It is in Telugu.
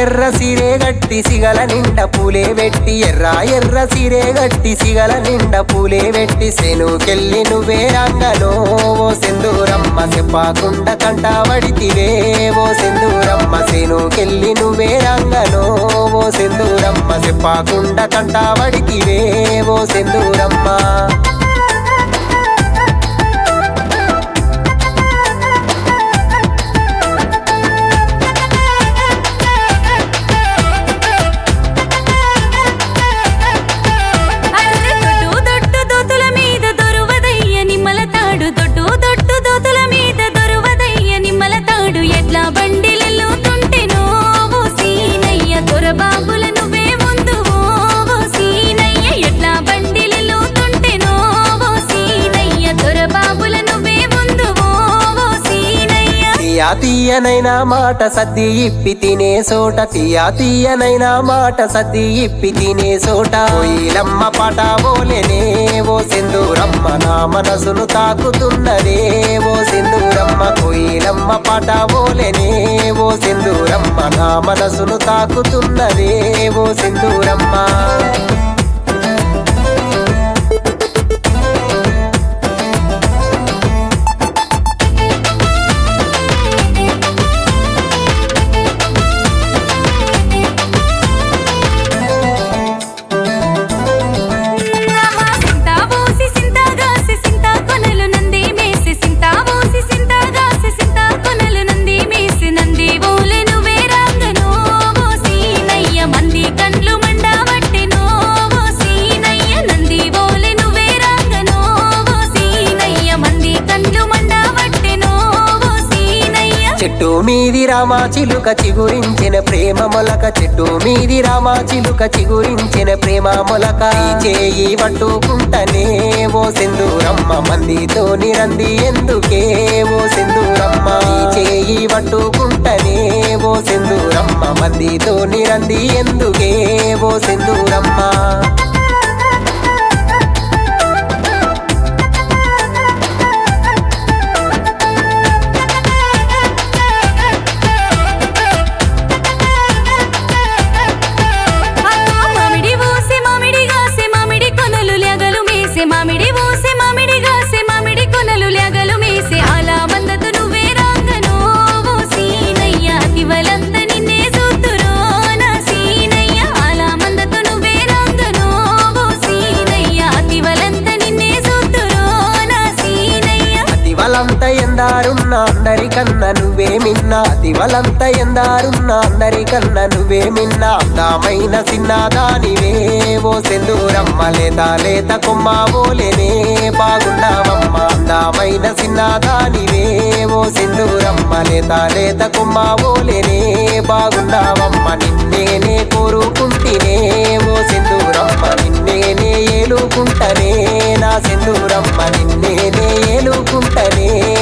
ఎర్ర సిరే గట్టి సిగల నిండ పూలే వెట్టి ఎర్ర ఎర్ర సిరే గట్టి సిగల నిండ పూలే వెట్టి సెనుకెళ్ళి నువ్వే రంగనో ఓ సెందూరమ్మ చెప్పకుండా కంట వడితివే ఓ సెందూరమ్మ సెనుకెళ్ళి నువ్వే రంగనో ఓ సెందూరమ్మ చెప్పకుండా కంట వడితివే ఓ సెందూరమ్మ అర్రె దొడ్డు దొడ్డు దోతుల మీద దొరువదయ్య నిమ్మల తాడు దొడ్డు దొడ్డు దోతుల మీద దొరువదయ్య నిమ్మల తాడు ఎట్లా బండిలలో తుంటెనో ఓ సీనయ్య దొరబాబుల నువ్వే ముందు ఓ సీనయ్య ఎట్లా బండిలలో తుంటెనో ఓ సీనయ్య దొరబాబుల నువ్వే ముందు ఓ సీనయ్య తీయా తీయనైనా మాట సద్ది ఇప్పి తినే సోట తీయా తీయనైనా మాట సద్ది ఇప్పి తినే సోట కోయిలమ్మ పాట బోలెనే ఓ సింధూరమ్మ నా మనసును తాకుతున్నదే ఓ సింధూరమ్మ కోయిలమ్మ పాట బోలెనే ఓ సింధూరమ్మ నా మనసును తాకుతున్నదే ఓ సింధూరమ్మ ఆహా సింతా బోసి సింతా గాసి సింతా కొనలు నంది మేసి సింతా బోసి సింతా గాసి సింతా కొనలు నంది మేసి నంది ఓలె నువ్వే రాంగనో ఓ సీనయ్య మంది కండ్లు మండవట్టెనో ఓ సీనయ్య నంది ఓలె నువ్వే రాంగనో ఓ సీనయ్య మంది కండ్లు మండవట్టెనో ఓ సీనయ్య చెట్టు మీది రామా చిలుక చిగురించిన ప్రేమ మొలక చెట్టు మీది రామా చిలుక చిగురించిన ప్రేమ మొలక ఈ చేయి పట్టుకుంటనే ఓ సింధూరమ్మ మందితో నిరంది ఎందుకే ఓ సింధూరమ్మ ఈ చేయి పట్టుకుంటనే ఓ సింధూరమ్మ మందితో నిరంది ఎందుకే ఓ సింధూరమ్మ అమ్మా మామిడి ఊసే మామిడి గాసే మామిడి కొనలు లెగలు మేసే మామిడి ఊసే మామిడి గాసే మామిడి కొనలు లెగలు మేసే అలా మందతు నువ్వే రాంగనో ఓ సీనయ్య అతివలంత నిన్నే చూతురో నా సీనయ్య అలా మందతు నువ్వే రాంగనో ఓ సీనయ్య అతివలంత నిన్నే చూతురో నా సీనయ్య అతివలంత ఎందారున్న అందరికన్నా నువ్వే మిన్న అతివలంత ఎందారున్న అందరికన్నా నువ్వే మిన్న అందమైన చిన్నదానివే ఓ సెందూరమ్మ లేత లేత కొమ్మ ఓలేనే బాగున్నావమ్మ అందమైన చిన్నదానివే ఓ సెందూరమ్మ లేత లేత కొమ్మ ఓలేనే బాగున్నావమ్మ నిన్నేనే కోరుకుంటేనే ఓ సింధూరమ్మ నిన్నేనే ఏలుకుంటనే నా సింధూరమ్మ నిన్నేనే ఏలుకుంటనే